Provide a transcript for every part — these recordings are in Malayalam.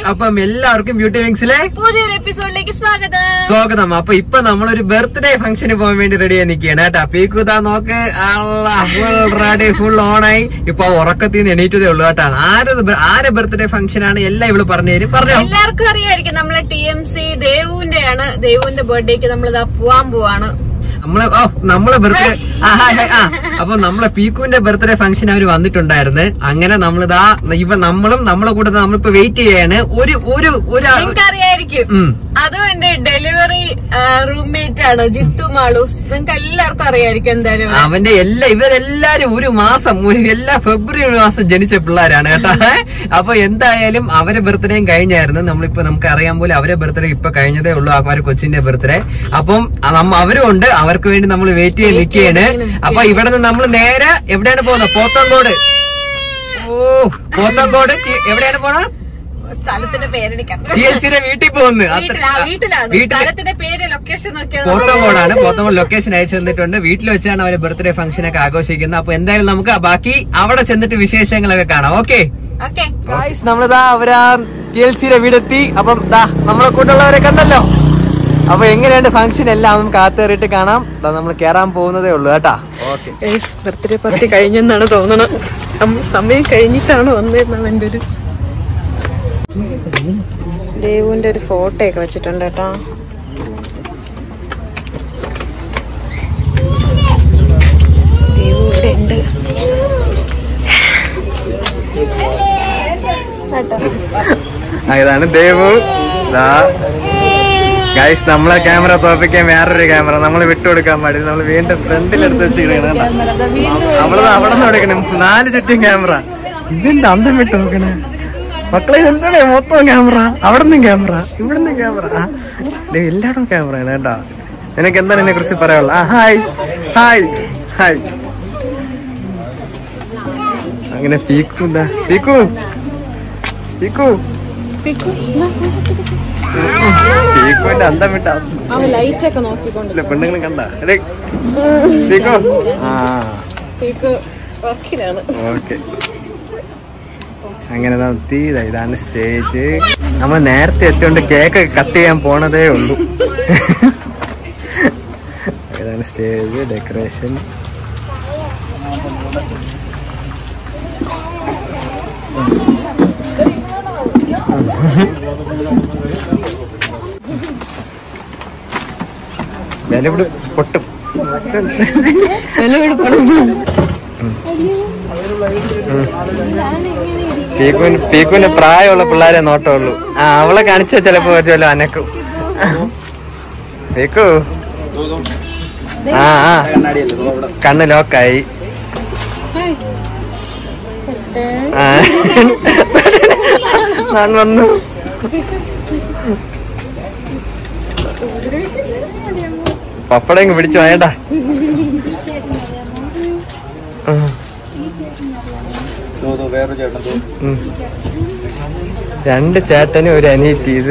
അപ്പം എല്ലാവർക്കും ബ്യൂട്ടി വിങ്സിലെ പുതിയൊരു എപ്പിസോഡിലേക്ക് സ്വാഗതം സ്വാഗതം അപ്പൊ ഇപ്പൊ നമ്മളൊരു ബർത്ത്ഡേ ഫംഗ്ഷന് പോകാൻ വേണ്ടി റെഡി ആയി നിൽക്കുകയാണ് കേട്ടാ പീക്കുതാ നോക്ക് ഫുൾ റെഡി ഫുൾ ഓണായി ഇപ്പൊ ഉറക്കത്തിൽ നിന്ന് എണീറ്റതേ ഉള്ളൂ കേട്ടാ ആര് ബ- ആരെ ബർത്ത്ഡേ ഫംഗ്ഷൻ ആണ് എല്ലാം ഇവള് പറഞ്ഞു തരും പറഞ്ഞോ എല്ലാവർക്കും അറിയായിരിക്കും നമ്മളെ ടി എം സി ദേവുവിന്റെ ആണ് ദേവുവിന്റെ ബർത്ത്ഡേക്ക് നമ്മൾ ഇതാ പോവാൻ പോവാണ് നമ്മളെ ഓ നമ്മളെ ബർത്ത്ഡേ ആ ഹായ് ഹായ് ആ അപ്പൊ നമ്മളെ പീക്കുവിന്റെ ബർത്ത്ഡേ ഫംഗ്ഷൻ അവര് വന്നിട്ടുണ്ടായിരുന്നു അങ്ങനെ നമ്മളിതാ ഇവ നമ്മളും നമ്മളെ കൂടെ നമ്മളിപ്പോ വെയിറ്റ് ചെയ്യാണ് ഒരു ഒരു ഒരു നിങ്ങൾക്ക് അറിയായിരിക്കും ഉം. അതും എന്റെ ഡെലിവറി റൂംമേറ്റ് ആണ് ജിത്തു മാളൂസ് നിങ്ങൾക്ക് എല്ലാവർക്കും അറിയായിരിക്കും എന്തായാലും ഇവരെ. അവന്റെ എല്ലാ ഇവരെല്ലാരും ഒരു മാസം ഒരു എല്ലാ ഫെബ്രുവരി മാസം ജനിച്ച പിള്ളേരാണ് കേട്ടോ അപ്പൊ എന്തായാലും അവരെ ബർത്ത്ഡേയും കഴിഞ്ഞായിരുന്നു നമ്മളിപ്പോ നമുക്ക് അറിയാൻ പോലെ അവരെ ബർത്ത്ഡേ ഇപ്പൊ കഴിഞ്ഞതേ ഉള്ളൂ ആ ഒരു കൊച്ചിന്റെ ബർത്ത്ഡേ അപ്പം നമ്മ- അവരും ഉണ്ട് അവർക്ക് വേണ്ടി നമ്മൾ വെയിറ്റ് ചെയ്ത് നിൽക്കുകയാണ് അപ്പൊ ഇവിടെ നിന്ന് നമ്മൾ നേരെ എവിടെയാണ് പോകുന്നത് പോത്തങ്കോട് ഓ പോത്തങ്കോട് ടി- എവിടെയാണ് പോണ സ്ഥലത്തിന്റെ പേരെനിക്ക് ടി എൽ സിയുടെ വീട്ടിൽ പോകുന്നു വീട്ടിലാ വീട്ടിലാണ് വീട്ടില് സ്ഥലത്തിന്റെ പേര് ലൊക്കേഷൻ നോക്കിയാണ് പോത്തങ്കോടാണ് പോത്തങ്കോട് ലൊക്കേഷൻ അയച്ചു തന്നിട്ടുണ്ട് വീട്ടിൽ വെച്ചാണ് അവര് ബർത്ത്ഡേ ഫംഗ്ഷൻ ഒക്കെ ആഘോഷിക്കുന്നത് അപ്പൊ എന്തായാലും നമുക്ക് ബാക്കി അവിടെ ചെന്നിട്ട് വിശേഷങ്ങളൊക്കെ കാണാം ഓക്കെ ഓക്കെ നമ്മളിതാ അവരാ ടി എൽ സിയുടെ വീടെത്തി അപ്പം ദാ നമ്മളെ കൂട്ടുള്ളവരെ കണ്ടല്ലോ അപ്പൊ എങ്ങനെയുണ്ട് ഫംഗ്ഷൻ എല്ലാം നമുക്ക് കാത്തേറിയിട്ട് കാണാം ദാ നമ്മൾ കേറാൻ പോകുന്നതേ ഉള്ളൂ കേട്ടാ ഓക്കെ ബർത്ത്ഡേ പാർട്ടി കഴിഞ്ഞെന്നാണ് തോന്നണത് നമ്മൾ സമയം കഴിഞ്ഞിട്ടാണ് വന്നതെന്നാണ് എന്റെ ഒരു ദേവുവിന്റെ ഒരു ഫോട്ടോ ഒക്കെ വെച്ചിട്ടുണ്ട് കേട്ടോ ദേവു ഇവിടെ ഉണ്ട് ഇതാണ് ദേവു ഗൈസ് നമ്മളെ ക്യാമറ തോപ്പിക്കാൻ വേറൊരു ക്യാമറ നമ്മൾ വിട്ടുകൊടുക്കാൻ പാടില്ല നമ്മൾ വീണ്ടും ഫ്രണ്ടിലെടുത്ത് വെച്ചിരിക്കണം അവിടെ അവിടെ നിന്ന് എടുക്കണം നാല് ചുറ്റും ക്യാമറ ഇതെന്താ അന്തം വിട്ട് നോക്കണേ മക്കളെ എന്താണ് മൊത്തം ക്യാമറ അവിടെ നിന്നും ക്യാമറ ഇവിടെ നിന്നും ക്യാമറ എല്ലായിടും ക്യാമറയാണ് കേട്ടോ നിനക്ക് എന്താണ് ഇതിനെ കുറിച്ച് പറയാനുള്ളത് ആ ഹായ് ഹായ് ഹായ് അങ്ങനെ പീക്കു എന്താ പീക്കു പീക്കു പീക്കുവിന്റെ അന്തം വിട്ട അവൻ ലൈറ്റ് ഒക്കെ നോക്കിക്കൊണ്ട് പെണ്ണുങ്ങളും കണ്ട പീക്കു ആ വർക്കിലാണ് ഓക്കെ അങ്ങനെ നിർത്തി ഇതാ ഇതാണ് സ്റ്റേജ് നമ്മൾ നേരത്തെ എത്തിയോണ്ട് കേക്ക് കട്ട് ചെയ്യാൻ പോണതേ ഉള്ളൂ ഇതാണ് സ്റ്റേജ് ഡെക്കറേഷൻ വിലപിടി പൊട്ടും പീക്കുവിന് പീക്കുവിന് പ്രായമുള്ള പിള്ളേരെ നോട്ടമുള്ളൂ ആ അവളെ കാണിച്ച ചിലപ്പോ വല്ലോ അനക്കും പീക്കു ആ ആ കണ്ണ് ലോക്കായി ആ ഞാൻ വന്നു പപ്പടം ഇങ്ങ് പിടിച്ചു വേണ്ട ഉം. രണ്ട് ചേട്ടനും ഒരു അനിയത്തി ഇത്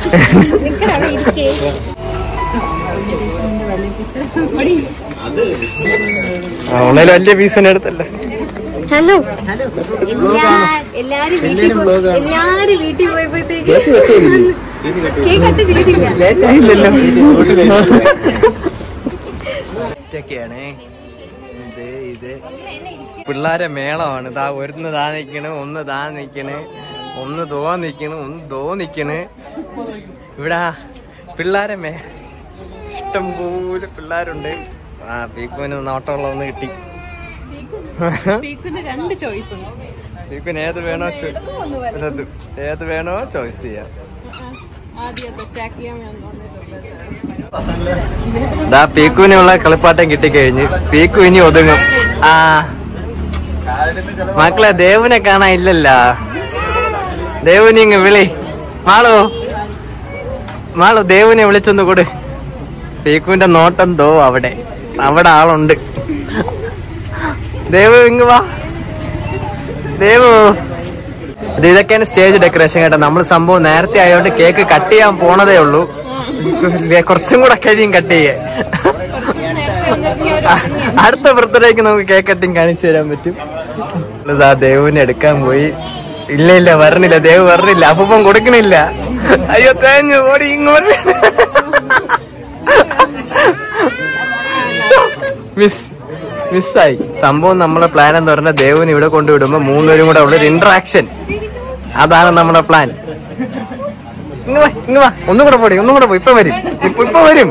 അവളേലും വലിയ പീസിനെ എടുത്തല്ലേ ഹലോ എല്ലാരും വീട്ടിൽ പോയി എല്ലാരും വീട്ടിൽ പോയപ്പോഴത്തേക്ക് കേക്ക് കട്ട് ചെയ്തില്ല ലേറ്റായില്ലല്ലോ ഇതൊക്കെയാണ് ഇത് ഇത് പിള്ളേരെ മേളമാണ് ഇതാ ഒരുന്ന് താ നിക്കണ് ഒന്ന് താ നിക്കണ് ഒന്ന് ദോ നിക്കണ് ഒന്ന് ദോ നിക്കണ് ഇവിടെ പിള്ളേരെ മേ ഇഷ്ടം പോലെ പിള്ളേരുണ്ട് ആ പീക്കുവിന് നോട്ടമുള്ള ഒന്ന് കിട്ടി കേക്കിന് രണ്ട് ചോയ്സ് ഉണ്ട് പീക്കുവിന് ഏത് വേണോ ചോ- ഇത് ഏത് വേണോ ചോയ്സ് ചെയ്യാം ആദ്യം അറ്റാക്ക് ചെയ്യാൻ വേണ്ടി ദാ പീക്കുവിനുള്ള കളിപ്പാട്ടം കിട്ടിക്കഴിഞ്ഞ് പീക്കു ഇനി ഒതുങ്ങും ആ മക്കളെ ദേവുനെ കാണാൻ ഇല്ലല്ല ദേവുനി ഇങ്ങ് വിളി മാളു മാളു ദേവുനെ വിളിച്ചൊന്ന് കൊടു പീക്കുവിന്റെ നോട്ടം ദോ അവിടെ അവിടെ ആളുണ്ട് ദേവു ഇങ്ങ് വാ ദേവു ഇത് ഇതൊക്കെയാണ് സ്റ്റേജ് ഡെക്കറേഷൻ കേട്ടോ നമ്മൾ സംഭവം നേരത്തെ ആയതുകൊണ്ട് കേക്ക് കട്ട് ചെയ്യാൻ പോണതേ ഉള്ളൂ കുറച്ചും കൂടെ കഴിയും കട്ട് ചെയ്യാൻ അടുത്ത ബർത്ത്ഡേക്ക് നമുക്ക് കേക്ക് കട്ടിങ് കാണിച്ചു തരാൻ പറ്റും ഇതാ ദേവുവിനെ എടുക്കാൻ പോയി ഇല്ല ഇല്ല വരണില്ല ദേവ് വരണില്ല അപ്പം കൊടുക്കണില്ല അയ്യോ തേഞ്ഞു ഓടി ഇങ്ങോട്ട് മിസ് മിസ്സായി സംഭവം നമ്മളെ പ്ലാൻ എന്ന് പറഞ്ഞാൽ ദേവിന് ഇവിടെ കൊണ്ടുവിടുമ്പോ മൂന്നുപേരും കൂടെ ഉള്ള ഒരു ഇന്ററാക്ഷൻ അതാണ് നമ്മുടെ പ്ലാൻ ഇങ്ങ് വാ, ഇങ്ങ് വാ. ഒന്നും കൂടെ പോടി ഒന്നും കൂടെ പോയി ഇപ്പൊ വരും ഇപ്പൊ ഇപ്പൊ വരും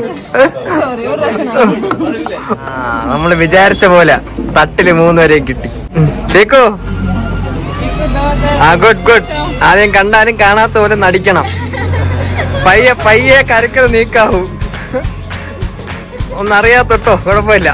ആ നമ്മള് വിചാരിച്ച പോലെ തട്ടില് മൂന്നുപേരെയും കിട്ടി ദേക്കോ ആ ഗുഡ് ഗുഡ് ആദ്യം കണ്ടാലും കാണാത്ത പോലെ നടിക്കണം പയ്യെ പയ്യെ കരുക്കൽ നീക്കാവൂ ഒന്നറിയാത്തോട്ടോ കുഴപ്പമില്ല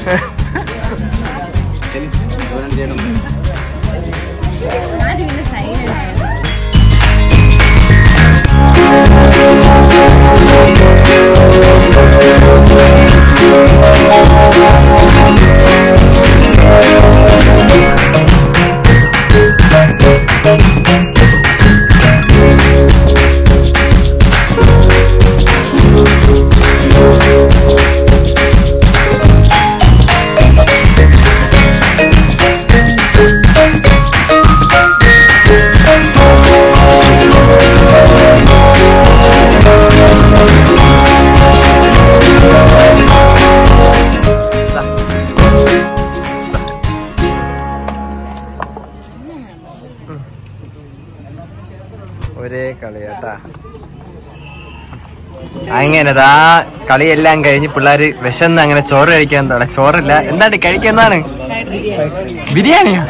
ഒരേ കളിയാട്ടാ അങ്ങനെതാ കളിയെല്ലാം കഴിഞ്ഞ് പിള്ളേര് വിശന്ന് അങ്ങനെ ചോറ് കഴിക്കാൻ തുടങ്ങി ചോറില്ല എന്താണ് കഴിക്കുന്നതാണ് ബിരിയാണിയോ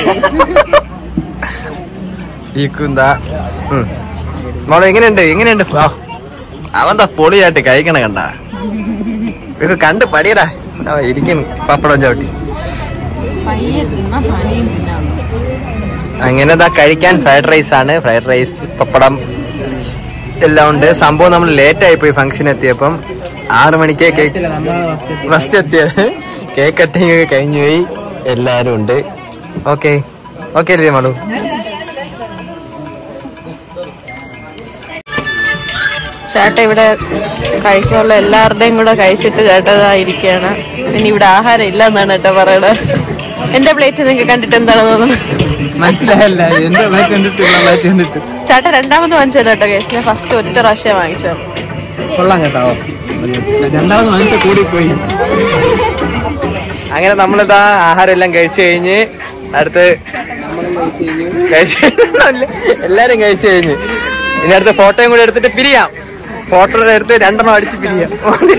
ഈക്കുന്താ മോളെ എങ്ങനെയുണ്ട് എങ്ങനെയുണ്ട് ആ, അവന്താ പൊളിയായിട്ട് കഴിക്കണ കണ്ട ഇത് കണ്ട് പടിയടാ ആ, ഇരിക്കുന്നു പപ്പടം ചവിട്ടി അങ്ങനെ ദാ കഴിക്കാൻ ഫ്രൈഡ് റൈസ് ആണ് ഫ്രൈഡ് റൈസ് പപ്പടം എല്ലാം ഉണ്ട് സംഭവം നമ്മൾ ലേറ്റ് ആയി പോയി ഫംഗ്ഷൻ എത്തിയപ്പം ആറ് മണിക്കേ കേക്ക് ഫസ്റ്റ് എത്തിയത് കേക്ക് കട്ടിങ് ഒക്കെ കഴിഞ്ഞു പോയി എല്ലാരും ഉണ്ട് ഓക്കെ ഓക്കെ അല്ലേ മാളു ചേട്ട ഇവിടെ കഴിക്കാനുള്ള എല്ലാവരുടെയും കൂടെ കഴിച്ചിട്ട് ചേട്ടതായിരിക്കാണ് ഇനി ഇവിടെ ആഹാരം ഇല്ല എന്നാണ് ചേട്ടാ പറയണത് എന്റെ പ്ലേറ്റ് നിങ്ങൾക്ക് കണ്ടിട്ട് എന്താണ് തോന്നുന്നത് മനസ്സിലായല്ല എന്റെ പ്ലേറ്റ് കണ്ടിട്ട് പ്ലേറ്റ് കണ്ടിട്ട് ചേട്ടൻ രണ്ടാമത് വാങ്ങിച്ചോ കേട്ടോ കേസ് ഞാൻ ഫസ്റ്റ് ഒറ്റ പ്രാവശ്യം വാങ്ങിച്ചോ കൊള്ളാം കേട്ടോ രണ്ടാമത് വാങ്ങിച്ച കൂടി പോയി അങ്ങനെ നമ്മളിതാ ആഹാരം എല്ലാം കഴിച്ചു കഴിഞ്ഞ് അടുത്ത് കഴിച്ച് അല്ല, എല്ലാരും കഴിച്ചു കഴിഞ്ഞ് ഇനി അടുത്ത് ഫോട്ടോയും കൂടെ എടുത്തിട്ട് പിരിയാം ഫോട്ടോ എടുത്ത് രണ്ടെണ്ണം അടിച്ച് പിരിയാം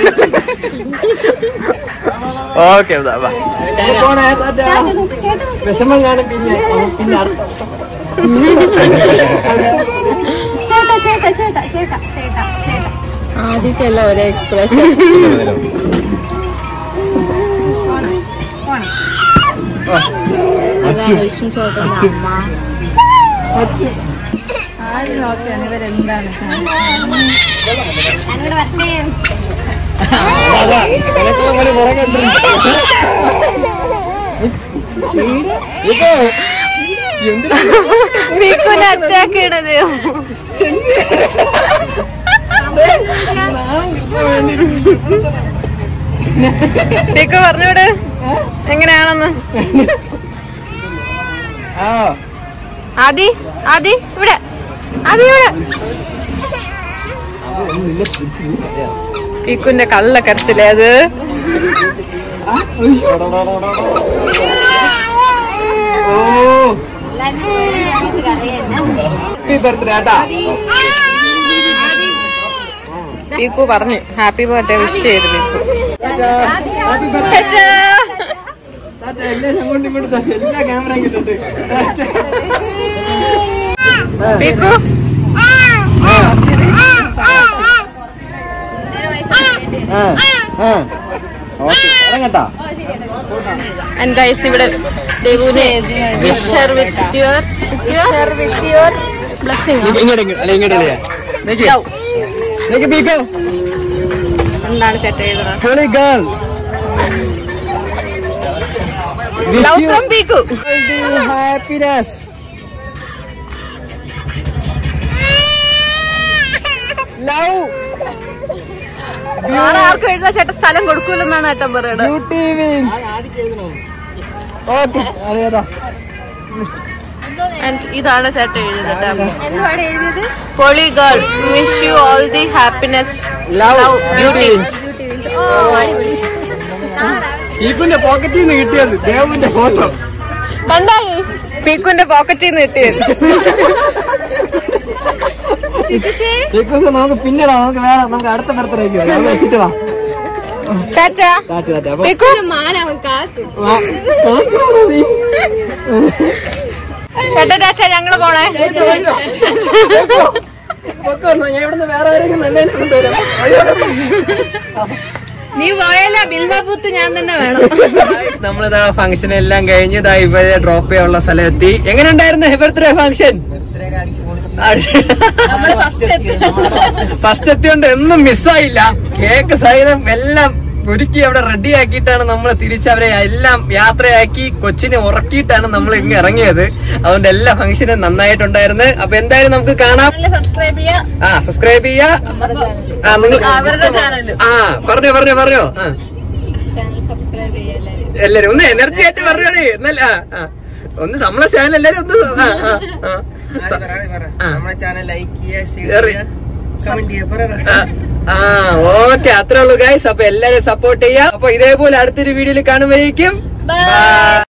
ഓക്കെ വിഷമം കാണും പിന്നെ പിന്നെ അടുത്ത ചേട്ടാ ചേട്ടാ ചേട്ടാ ചേട്ടാ ചേട്ടാ ആദ്യത്തെ എല്ലാം ഒരേ എക്സ്പ്രഷൻ അതാണ് വിഷ്ണു ചേട്ടന്റെ അമ്മ ആര് നോക്കിയാണ് ഇവരെന്താണ് ഞങ്ങളുടെ വച്ചേ മീക്കുനെ അറ്റാക്ക് ചെയ്യണത് മീക്കു പറഞ്ഞൂടെ എങ്ങനെയാണെന്ന് ആദി ആദി ഇവിടെ ആദി ഇവിടെ പീക്കുന്റെ കള്ള കരച്ചില്ലേ അത് ഹാപ്പി ബർത്ത്ഡേ ആട്ടാ പീക്കു പറഞ്ഞു ഹാപ്പി ബർത്ത്ഡേ വിഷ് ചെയ്തു പീക്കു അച്ഛാ. എല്ലാരും അങ്ങോട്ടും ഇങ്ങോട്ടും തട്ടി, എല്ലാ ക്യാമറയും കിട്ടുന്നുണ്ട് പീക്കു ഇറങ്ങട്ടാ ആൻഡ് ഗൈസ് ഇവിടെ ദേവുനെ wish her with your wish her with your blessing ഇങ്ങോട്ട് ഇങ്ങോട്ട് അല്ല ഇങ്ങോട്ടല്ലേ നിക്ക് നിക്ക് പീക്കോ എന്താണ് ചേട്ടൻ എഴുതുന്നത് holy girl love from Piku happiness love വേറെ ആർക്കും എഴുതാൻ ചേട്ടൻ സ്ഥലം കൊടുക്കൂലെന്നാണ് ഏട്ടൻ പറയുന്നത് ബ്യൂട്ടി വിങ്സ് ഓക്കെ അതേതാ ആൻഡ് ഇതാണ് ചേട്ടൻ എഴുതിയത് എന്തുവാണ് എഴുതിയത് പോളി girl wish you all the happiness love beauty beauty wings ഓ അടിപൊളി ഈപ്പിന്റെ പോക്കറ്റിൽ നിന്ന് കിട്ടിയത് ദേവുവിന്റെ ഫോട്ടോ കണ്ടാളി പീക്കുന്റെ പോക്കറ്റിൽ നിന്ന് കിട്ടിയത് ബിക്കോസ് നമുക്ക് പിന്നെ വാ, നമുക്ക് വേറെ നമുക്ക് അടുത്ത ബർത്ത്ഡേക്ക് നമുക്ക് വെച്ചിട്ട് വാ ടാറ്റ കാറ്റ് കാറ്റ് അപ്പൊ പീക്കു മാന അവൻ കാത്തു വാ. കാറ്റാണോ നീ? ചേട്ടാ ടാറ്റ ഞങ്ങള് പോണേ പൊക്കോ എന്നാ, ഞാൻ ഇവിടുന്ന് വേറെ ആരെങ്കിലും നല്ലതിനെ കൊണ്ടുവരാം അയ്യോ. നീ പോയാല ബിൽബൂത്ത് ഞാൻ തന്നെ വേണം Guys, നമ്മളിതാ ഫംഗ്ഷൻ എല്ലാം കഴിഞ്ഞ് ഇതാ ഇവിടെ ഡ്രോപ്പ് ചെയ്യാനുള്ള സ്ഥലം എത്തി എങ്ങനെ ഉണ്ടായിരുന്നു ബർത്ത്ഡേ ഫംഗ്ഷൻ ഫസ്റ്റ് എത്തിയോണ്ട് ഒന്നും മിസ്സായില്ല കേക്ക് സഹിതം എല്ലാം ഒരുക്കി അവിടെ റെഡി ആക്കിയിട്ടാണ് നമ്മൾ തിരിച്ചവരെ എല്ലാം യാത്രയാക്കി കൊച്ചിനെ ഉറക്കിയിട്ടാണ് നമ്മൾ ഇങ്ങ് ഇറങ്ങിയത് അതുകൊണ്ട് എല്ലാ ഫംഗ്ഷനും നന്നായിട്ടുണ്ടായിരുന്നു അപ്പൊ എന്തായാലും നമുക്ക് കാണാം സബ്സ്ക്രൈബ് ചെയ്യാ ആ സബ്സ്ക്രൈബ് ചെയ്യാ ആ, നിങ്ങൾ- അവരുടെ ചാനൽ ആ പറഞ്ഞോ പറഞ്ഞോ പറഞ്ഞോ ആ സബ്സ്ക്രൈബ് ചെയ്യാ എല്ലാരും എല്ലാരും ഒന്ന് എനർജി ആയിട്ട് പറഞ്ഞോടി എന്നല്ല ആ, ആ. ഒന്ന് നമ്മളെ ചാനൽ എല്ലാരും ഒന്ന് ആ, ആ, ആ. ആ. നമ്മുടെ ചാനൽ ലൈക്ക് ചെയ്യുക ഷെയർ Share ചെയ്യുക കമന്റ് ചെയ്യുക പറ ആ, ആ ഓക്കെ അത്രേ ഉള്ളൂ ഗൈസ് അപ്പൊ എല്ലാരും സപ്പോർട്ട് ചെയ്യാം അപ്പൊ ഇതേപോലെ അടുത്തൊരു വീഡിയോയിൽ കാണുമ്പോഴേക്കും Bye. Bye.